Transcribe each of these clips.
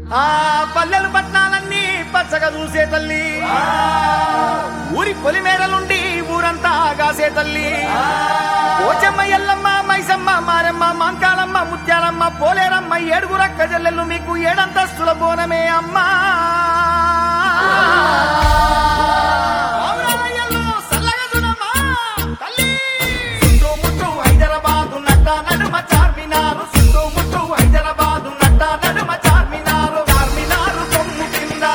ఆ పల్లెలు పట్నాలన్నీ పచ్చగా చూసే తల్లి ఊరి పొలిమేరలుండి ఊరంతా కాసే తల్లి పోచమ్మ ఎల్లమ్మ మైసమ్మ మారమ్మ మాంకాలమ్మ ముత్యాలమ్మ పోలేరమ్మ ఏడుగురక్క జల్లెళ్ళు మీకు ఏడంతస్తుల బోనమే అమ్మా పావురాయల్లో సల్లగా చూడమ్మా, తల్లి. సింధు ముట్టు హైదరాబాదు నట్ట నడుమ చార్మినారు సింధు ముట్టు హైదరాబాదు నట్ట నడుమ చార్మినారు చార్మినారు కొమ్ము కింద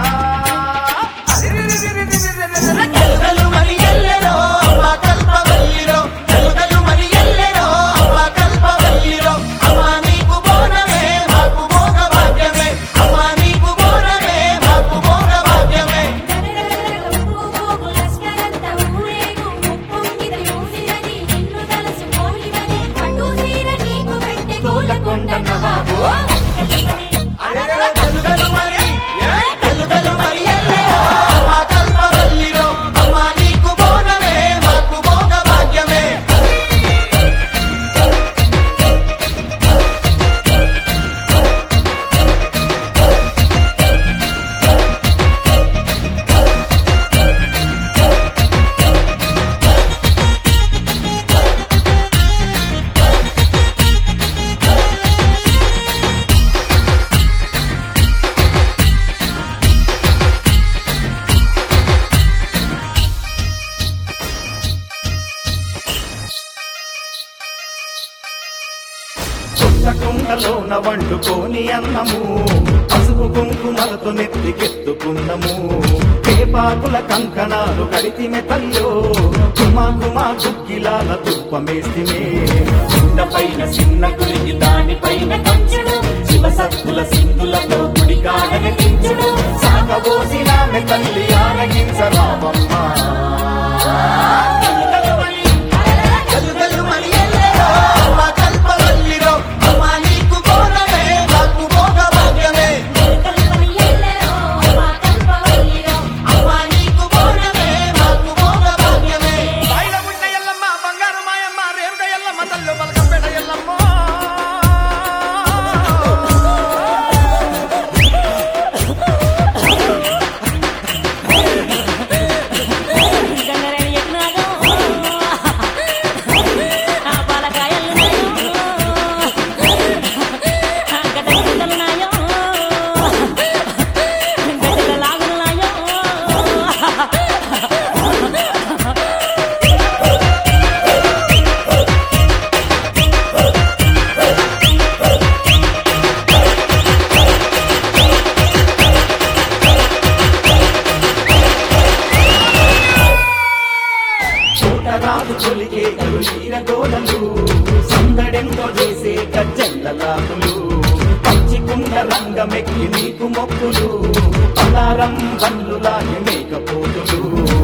అరిరిరిరిరిరిరిరిరిరి. ఎల్లెలు మరి ఎల్లెలో అమ్మ కల్పవల్లిలో ఎల్లెలు మరి ఎల్లెలో అమ్మ కల్పవల్లిలో అమ్మ నీకు బోనమే మాకు భోగ భాగ్యమే అమ్మ నీకు బోనమే మాకు భోగ భాగ్యమే ఎల్లెలు మరి ఎల్లెలు మరి ఎల్లెలో అమ్మ కల్పవల్లిలో అమ్మ నీకు బోనమే మాకు భోగ భాగ్యమే కుండలోన వండుకోని అన్నము పసుపు కుంకుమలతో నెత్తికెత్తుకున్నము పేపాకుల కంకణాలు కడితిమె తల్లో కుమా కుమా గుక్కిలాల తుప్పమేస్తిమే పైన చిన్న గురికి దానిపైన కంచుడు శివ సత్తుల సింధులతో గుడి కాడనకించుడు సాగబోసిన తల్లి ఆరగించరావమ్మ గలుగలు మరి ఎల్లెలో అమ్మ కల్పవల్లిలో అమ్మ నీకు బోనమే మాకు భోగ భాగ్యమే అమ్మ నీకు బోనమే మాకు భోగ భాగ్యమే బాయిల గుండ ఎల్లమ్మ బంగారు మాయమ్మ రేరుడ ఎల్లమ్మ తల్లు బలకంపేట ఎల్లమ్మ చూటరాదు కొలిగే ఈర గోడలు సందడెంతో చేసే గజ్జెల్లలాకులు పచ్చికుండ రంగమెక్కి నీకు మొక్కులు పలారం బల్లులాగి మేకపోతులు